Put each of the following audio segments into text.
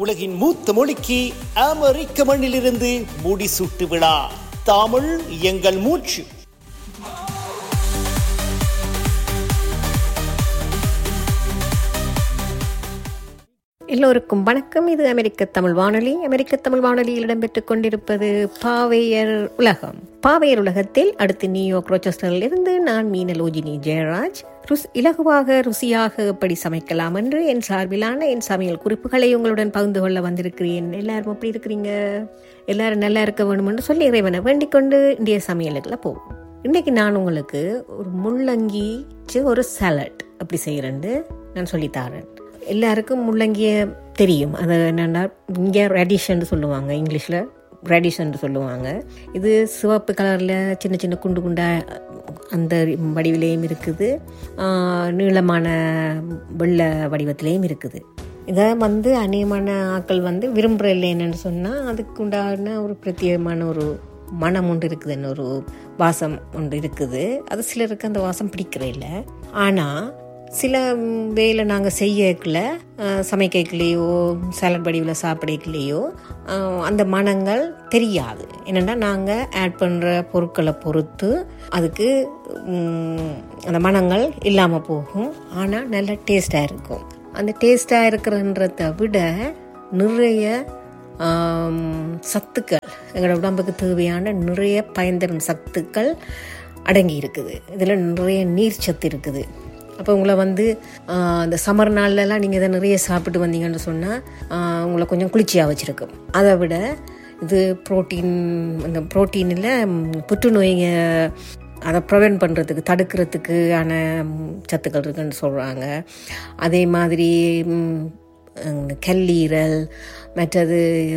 உலகின் மூத்த மொழிக்கு அமெரிக்க மண்ணிலிருந்து முடிசூட்டு விழா தமிழ் எங்கள் மூச்சு எல்லோருக்கும் வணக்கம் இது அமெரிக்க தமிழ் வானொலி அமெரிக்க தமிழ் வானொலியில் இடம்பெற்றுக் கொண்டிருப்பது பாவையர் உலகம் பாவையர் உலகத்தில் அடுத்து நியூயார்க் ரோச்சஸ்டரில் இருந்து நான் மீனலோஜினி ஜெயராஜ் ருஸ் இலகுவாக ருசியாக எப்படி சமைக்கலாம் என்று என் சார்பிலான என் சமையல் குறிப்புகளை உங்களுடன் பகிர்ந்து கொள்ள வந்திருக்கிறேன் எல்லாரும் எப்படி இருக்கிறீங்க எல்லாரும் நல்லா இருக்க வேணும்னு சொல்லி இறைவனை வேண்டிக் கொண்டு இந்திய சமையலுக்குள்ள போவோம் இன்னைக்கு நான் உங்களுக்கு ஒரு முள்ளங்கி வச்சு ஒரு சாலட் அப்படி செய்கிறேன்னு நான் சொல்லித்தாரேன் எல்லாருக்கும் முள்ளங்கிய தெரியும் அது என்னென்னா இங்கே ரெடிஷன் சொல்லுவாங்க இங்கிலீஷில் ரெடிஷன் சொல்லுவாங்க இது சிவப்பு கலரில் சின்ன சின்ன குண்டு குண்டா அந்த வடிவிலையும் இருக்குது ஆஹ் நீளமான வெள்ளை வடிவத்திலையும் இருக்குது இதை வந்து அநேகமான ஆட்கள் வந்து விரும்புகிற இல்லை என்னன்னு சொன்னால் அதுக்கு உண்டான ஒரு பிரத்யேகமான ஒரு மனம் ஒன்று இருக்குதுன்னு ஒரு வாசம் ஒன்று இருக்குது அது சிலருக்கு அந்த வாசம் பிடிக்கிற இல்லை ஆனால் சில வேலை நாங்கள் செய்யக்கல சமைக்கலையோ சாலட் வடிவில் சாப்பிடக்கலையோ அந்த மனங்கள் தெரியாது என்னென்னா நாங்கள் ஆட் பண்ணுற பொருட்களை பொறுத்து அதுக்கு ம், அந்த மனங்கள் இல்லாமல் போகும் ஆனால் நல்ல டேஸ்டாக இருக்கும் அந்த டேஸ்டாக இருக்கிறன்றதை விட நிறைய ஆம், சத்துக்கள் எங்களோட உடம்புக்கு தேவையான நிறைய பயன்தரும் சத்துக்கள் அடங்கி இருக்குது இதில் நிறைய நீர் சத்து இருக்குது அப்போ உங்களை வந்து ஆஹ், இந்த சம்மர் நாள்லலாம் நீங்கள் இதை நிறைய சாப்பிட்டு வந்தீங்கன்னு சொன்னால் உங்களை கொஞ்சம் குளிர்ச்சியாக வச்சுருக்கும் அதை விட இது புரோட்டீன் இந்த புரோட்டீனில் புற்றுநோய்ங்க அதை ப்ரிவென்ட் பண்ணுறதுக்கு தடுக்கிறதுக்கான ம், சத்துக்கள் இருக்குன்னு சொல்கிறாங்க அதே மாதிரி ம், இந்த கல்லீரல் மற்றது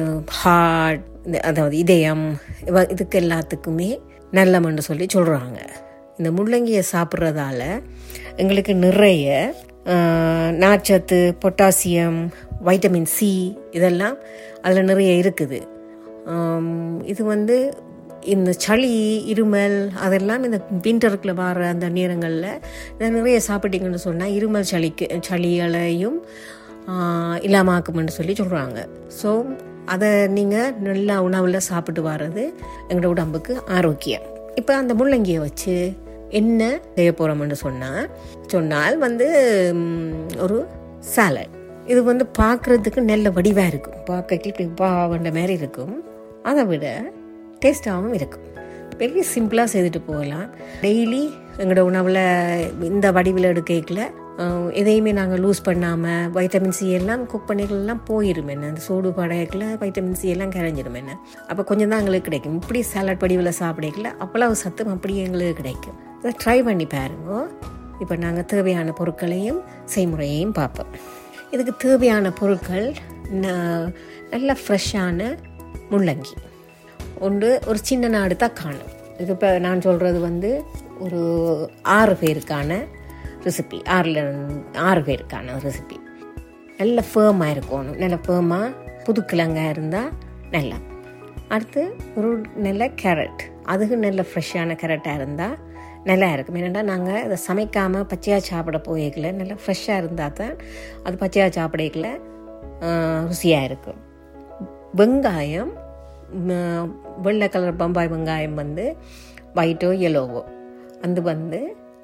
ஹார்ட் அதாவது இதயம் இவ- இதுக்கு எல்லாத்துக்குமே நல்லமன்னு சொல்லி சொல்கிறாங்க இந்த முள்ளங்கியை சாப்பிட்றதால எங்களுக்கு நிறைய ஆஹ், நார்ச்சத்து பொட்டாசியம் வைட்டமின் சி இதெல்லாம் அதில் நிறைய இருக்குது ஆம், இது வந்து இந்த சளி இருமல் அதெல்லாம் இந்த விண்டருக்குள்ள வர அந்த நேரங்களில் இதை நிறைய சாப்பிட்டீங்கன்னு சொன்னால் இருமல் சளிக்கு சளிகளையும் இல்லாமல் ஆக்கும்னு சொல்லி சொல்கிறாங்க ஸோ அதை நீங்கள் நல்லா உணவில் சாப்பிட்டு வர்றது எங்களோட உடம்புக்கு ஆரோக்கியம் இப்போ அந்த முள்ளங்கியை வச்சு என்ன செய்ய போகிறோம்னு சொன்னால் சொன்னால் வந்து ம், ஒரு சாலட் இது வந்து பார்க்குறதுக்கு நல்ல வடிவாக இருக்கும் பார்க்க இப்படி பாவண்ட மாதிரி இருக்கும் அதை விட டேஸ்டாகவும் இருக்கும் பெரிய சிம்பிளாக செய்துட்டு போகலாம் டெய்லி எங்களோட உணவில் இந்த வடிவில் எடுக்கல எதையுமே நாங்கள் லூஸ் பண்ணாமல் வைட்டமின் சி எல்லாம் குக் பண்ணிக்கலாம் போயிடும் என்ன அந்த சூடு படையக்கில் வைட்டமின் சி எல்லாம் கரைஞ்சிடும் என்ன அப்போ கொஞ்சம் தான் எங்களுக்கு கிடைக்கும் இப்படி சாலட் வடிவில் சாப்பிடக்கல அவ்வளவு சத்தம் அப்படியே எங்களுக்கு கிடைக்கும் இதை ட்ரை பண்ணி பாருங்க இப்போ நாங்கள் தேவையான பொருட்களையும் செய்முறையையும் பார்ப்போம் இதுக்கு தேவையான பொருட்கள் ந- நல்ல ஃப்ரெஷ்ஷான முள்ளங்கி ஒன்று ஒரு சின்ன நாடு தான் காணும் இது இப்போ நான் சொல்கிறது வந்து ஒரு ஆறு பேருக்கான ரெசிபி ஆறில் ஆறு பேருக்கான ரெசிபி நல்ல ஃபேமாக இருக்கணும் நல்ல ஃபேமாக புதுக்கிழங்காக இருந்தால் நல்லா அடுத்து ஒரு நல்ல கேரட் அதுக்கு நல்ல ஃப்ரெஷ்ஷான கேரட்டாக இருந்தால் நல்லா இருக்கும் ஏன்னா நாங்கள் இதை சமைக்காமல் பச்சையாக சாப்பிட போய்க்கல நல்லா ஃப்ரெஷ்ஷாக இருந்தால் தான் அது பச்சையாக சாப்பிடக்கல ருசியாக இருக்கும் வெங்காயம் ம, வெள்ளை கலர் பம்பாய் வெங்காயம் வந்து ஒயிட்டோ எல்லோவோ அது வந்து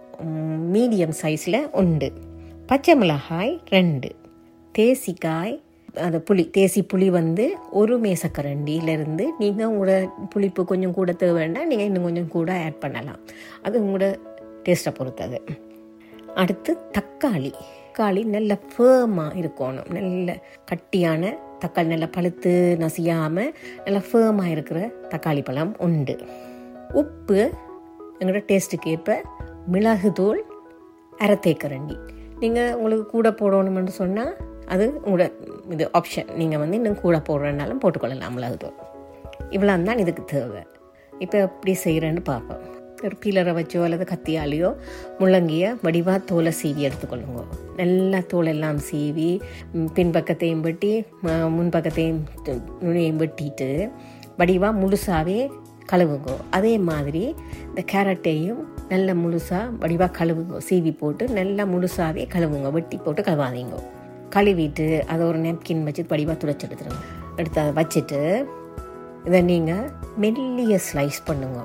மீடியம் சைஸில் உண்டு பச்சை மிளகாய் ரெண்டு தேசிக்காய் அந்த புளி தேசி புளி வந்து ஒரு மேசக்கரண்டியிலேருந்து நீங்கள் உங்களோட புளிப்பு கொஞ்சம் கூட தேவைன்னா நீங்கள் இன்னும் கொஞ்சம் கூட ஆட் பண்ணலாம் அது உங்களோட டேஸ்ட்டை பொறுத்தது அடுத்து தக்காளி தக்காளி நல்ல ஃபேமாக இருக்கணும் நல்ல கட்டியான தக்காளி நல்லா பழுத்து நசியாமல் நல்லா ஃபேமாக இருக்கிற தக்காளி பழம் உண்டு உப்பு எங்களோட டேஸ்ட்டுக்கு ஏற்ப மிளகுத்தூள் அரை தேக்கரண்டி நீங்கள் உங்களுக்கு கூட போடணும்னு சொன்னால் அது உங்களோட இது ஆப்ஷன் நீங்கள் வந்து இன்னும் கூட போடுறதுனாலும் போட்டுக்கொள்ளலாம் மிளகுத்தூள் இவ்வளோ தான் இதுக்கு தேவை இப்போ எப்படி செய்கிறேன்னு பார்ப்போம் ஒரு பீலரை வச்சோ அல்லது கத்தியாலேயோ முள்ளங்கியை வடிவாக தோலை சீவி எடுத்துக்கொள்ளுங்க நல்லா தோலெல்லாம் சீவி ம், பின்பக்கத்தையும் வெட்டி ம- முன்பக்கத்தையும் து- நுனியையும் வெட்டிட்டு வடிவாக முழுசாவே கழுவுங்க அதே மாதிரி இந்த கேரட்டையும் நல்ல முழுசாக வடிவாக கழுவுங்க சீவி போட்டு நல்லா முழுசாவே கழுவுங்க வெட்டி போட்டு கழுவாதீங்க கழுவிட்டு அதை ஒரு நெப்கின் வச்சு படிவாக துடைச்சி எடுத்துருங்க எடுத்து அதை வச்சுட்டு இதை நீங்கள் மெல்லிய ஸ்லைஸ் பண்ணுங்க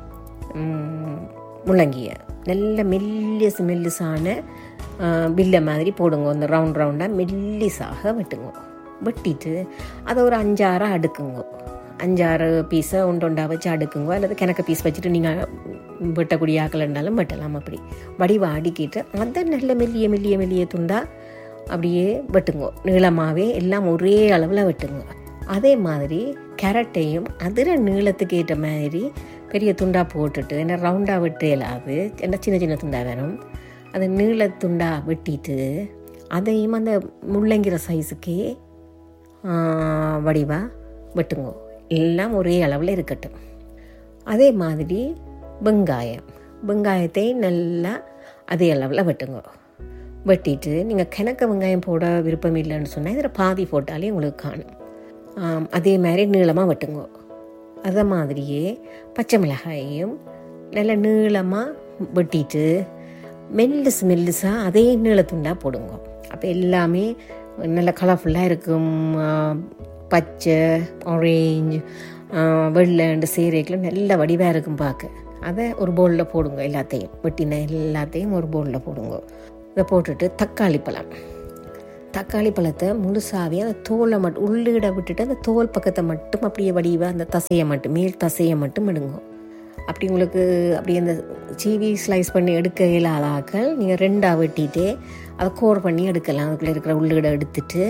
ம், முள்ளங்கியை நல்ல மெல்லியஸ் மெல்லிசான பில்லை மாதிரி போடுங்க இந்த ரவுண்ட் ரவுண்டாக மெல்லிஸாக வெட்டுங்க வெட்டிட்டு அதை ஒரு அஞ்சாறு அடுக்குங்க அஞ்சாறு பீஸை ஒன்று ஒண்டா வச்சு அடுக்குங்க அல்லது கிணக்க பீஸ் வச்சுட்டு நீங்கள் வெட்டக்கூடிய ஆக்கள் இருந்தாலும் வெட்டலாம் அப்படி வடிவா அடுக்கிட்டு அதை நல்ல மெல்லிய மெல்லிய மெல்லிய துண்டா அப்படியே வெட்டுங்க நீளமாகவே எல்லாம் ஒரே அளவில் வெட்டுங்க அதே மாதிரி கேரட்டையும் அதில் நீளத்துக்கு ஏற்ற மாதிரி பெரிய துண்டா போட்டுட்டு என்ன ரவுண்டாக வெட்ட இயலாது என்ன சின்ன சின்ன துண்டா வேணும் அதை நீள துண்டா வெட்டிட்டு அதையும் அந்த முள்ளங்கிற சைஸுக்கே வடிவாக வெட்டுங்க எல்லாம் ஒரே அளவில் இருக்கட்டும் அதே மாதிரி வெங்காயம் வெங்காயத்தை நல்லா அதே அளவில் வெட்டுங்க வெட்டிட்டு நீங்கள் கிணக்க வெங்காயம் போட விருப்பம் இல்லைன்னு சொன்னால் இதில் பாதி போட்டாலே உங்களுக்கு காணும் ஆம், அதே மாதிரி நீளமாக வெட்டுங்க அதே மாதிரியே பச்சை மிளகாயையும் நல்ல நீளமாக வெட்டிட்டு மெல்லிஸ் மெல்லிஸாக அதே நீளத்துண்டாக போடுங்க அப்போ எல்லாமே நல்ல கலர்ஃபுல்லாக இருக்கும் ஆ, பச்சை ஆரேஞ்சு வெள்ளைண்டு சீரைக்கில் நல்ல வடிவாக இருக்கும் பார்க்க அதை ஒரு பவுலில் போடுங்க எல்லாத்தையும் வெட்டின எல்லாத்தையும் ஒரு பவுலில் போடுங்க இதை போட்டுட்டு தக்காளி பழம் தக்காளி பழத்தை முழுசாவே அந்த தோலை மட்டும் உள்ளீட விட்டுட்டு அந்த தோல் பக்கத்தை மட்டும் அப்படியே வடிவாக அந்த தசையை மட்டும் மேல் தசையை மட்டும் எடுங்க அப்படி உங்களுக்கு அப்படி அந்த சீவி ஸ்லைஸ் பண்ணி எடுக்க இயலாத ஆக்கள் நீங்கள் ரெண்டாக வெட்டிட்டு அதை கோர் பண்ணி எடுக்கலாம் அதுக்குள்ளே இருக்கிற உள்ளீட எடுத்துட்டு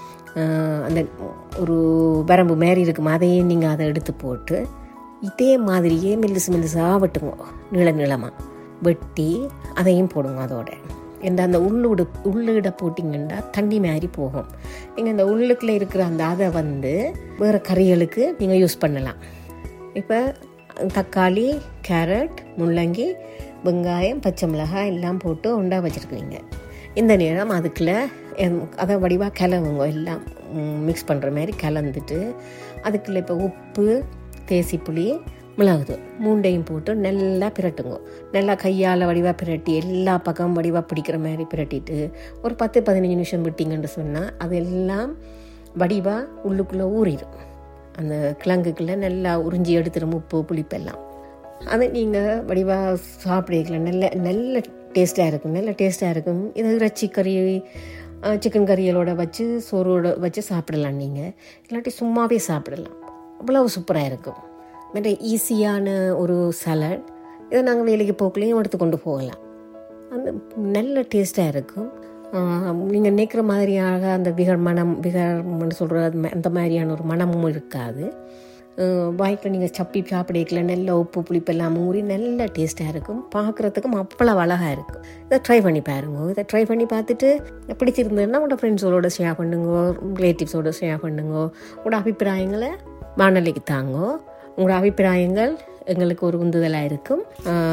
ஆஹ், அந்த ஒரு வரம்பு மாரி இருக்கும் அதையும் நீங்கள் அதை எடுத்து போட்டு இதே மாதிரியே மெல்லிசு மெல்லிசாக வெட்டுங்க நீள நீளமாக வெட்டி அதையும் போடுங்க அதோட இந்த அந்த உள்ளுடு உள்ளீட போட்டிங்கன்னா தண்ணி மாதிரி போகும் நீங்கள் இந்த உள்ளுக்குள்ளே இருக்கிற அந்த அதை வந்து வேறு கறிகளுக்கு நீங்கள் யூஸ் பண்ணலாம் இப்போ தக்காளி கேரட் முள்ளங்கி வெங்காயம் பச்சை மிளகாய் எல்லாம் போட்டு உண்டா வச்சுருக்கீங்க இந்த நேரம் அதுக்குள்ள எம், அதை வடிவாக கிளவுங்க எல்லாம் மிக்ஸ் பண்ணுற மாதிரி கலந்துட்டு அதுக்குள்ள இப்போ உப்பு தேசிப்புளி மிளகுதூள் மூண்டையும் போட்டு நல்லா பிரட்டுங்க நல்லா கையால் வடிவாக பிரட்டி எல்லா பக்கமும் வடிவாக பிடிக்கிற மாதிரி பிரட்டிட்டு ஒரு பத்து பதினஞ்சு நிமிஷம் விட்டிங்கன்னு சொன்னால் அதெல்லாம் வடிவாக உள்ளுக்குள்ளே ஊறிடும் அந்த கிழங்குக்குள்ளே நல்லா உறிஞ்சி எடுத்துடும் உப்பு புளிப்பெல்லாம் அது நீங்கள் வடிவாக சாப்பிடுவீங்களா நல்ல நல்ல டேஸ்ட்டாக இருக்கும் நல்ல டேஸ்ட்டாக இருக்கும் இது இறைச்சி கறி சிக்கன் கறிகளோட வச்சு சோறோட வச்சு சாப்பிடலாம் நீங்கள் இல்லாட்டி சும்மாவே சாப்பிடலாம் அவ்வளவு சூப்பராக இருக்கும் நல்ல ஈஸியான ஒரு சலட் இதை நாங்கள் வேலைக்கு போக்குலையும் எடுத்து கொண்டு போகலாம் அந்த நல்ல டேஸ்ட்டாக இருக்கும் நீங்கள் நினைக்கிற மாதிரியாக அந்த விகர் மனம் விகர்னு சொல்கிற அந்த மாதிரியான ஒரு மனமும் இருக்காது வாய்க்கில் நீங்கள் சப்பி சாப்பிடக்கல நல்ல உப்பு புளிப்பெல்லாம் ஊறி நல்ல டேஸ்ட்டாக இருக்கும் பார்க்குறதுக்கும் அவ்வளோ அழகாக இருக்கும் இதை ட்ரை பண்ணி பாருங்க இதை ட்ரை பண்ணி பார்த்துட்டு பிடிச்சிருந்ததுன்னா உங்களோட ஃப்ரெண்ட்ஸோட ஷேர் பண்ணுங்க ரிலேட்டிவ்ஸோட ஷேர் பண்ணுங்க உங்களோட அபிப்பிராயங்களை வானொலிக்கு தாங்கோ உங்களோட அபிப்பிராயங்கள் எங்களுக்கு ஒரு உந்துதலாக இருக்கும்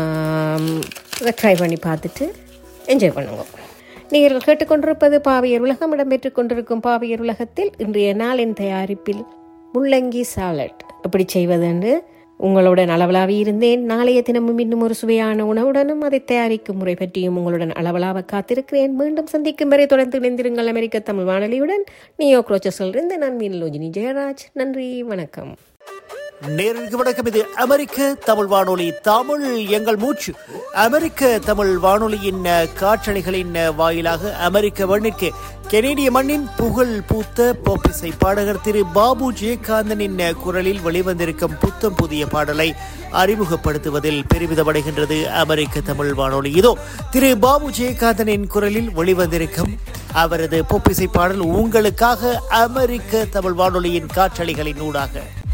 ஆம், இதை ட்ரை பண்ணி பார்த்துட்டு என்ஜாய் பண்ணுங்க நீங்கள் கேட்டுக்கொண்டிருப்பது பாவியர் உலகம் இடம்பெற்றுக் கொண்டிருக்கும் பாவியர் உலகத்தில் இன்றைய நாளின் தயாரிப்பில் முள்ளங்கி சாலட் எப்படி செய்வது என்று உங்களுடன் அளவலாவி இருந்தேன் நாளைய தினமும் இன்னும் ஒரு சுவையான உணவுடனும் அதை தயாரிக்கும் முறை பற்றியும் உங்களுடன் அளவலாக காத்திருக்கிறேன் மீண்டும் சந்திக்கும் வரை தொடர்ந்து இணைந்திருங்கள் அமெரிக்க தமிழ் வானொலியுடன் நியோ குரோச்சஸில் இருந்து நான் மீனலோஜினி ஜெயராஜ் நன்றி வணக்கம் நேரடிக்கு வணக்கம் இது அமெரிக்க தமிழ் வானொலி தமிழ் எங்கள் மூச்சு அமெரிக்க தமிழ் வானொலியின் அஹ், காற்றலைகளின் அஹ், வாயிலாக அமெரிக்க மண்ணிற்கு கெனேடிய மண்ணின் புகழ் பூத்த போப்பிசை பாடகர் திரு பாபு ஜெயகாந்தனின் அஹ், குரலில் வெளிவந்திருக்கும் புத்தம் புதிய பாடலை அறிமுகப்படுத்துவதில் பெருமிதமடைகின்றது அமெரிக்க தமிழ் வானொலி இதோ திரு பாபு ஜெயகாந்தனின் குரலில் வெளிவந்திருக்கும் அவரது பொப்பிசை பாடல் உங்களுக்காக அமெரிக்க தமிழ் வானொலியின் காற்றலைகளின் ஊடாக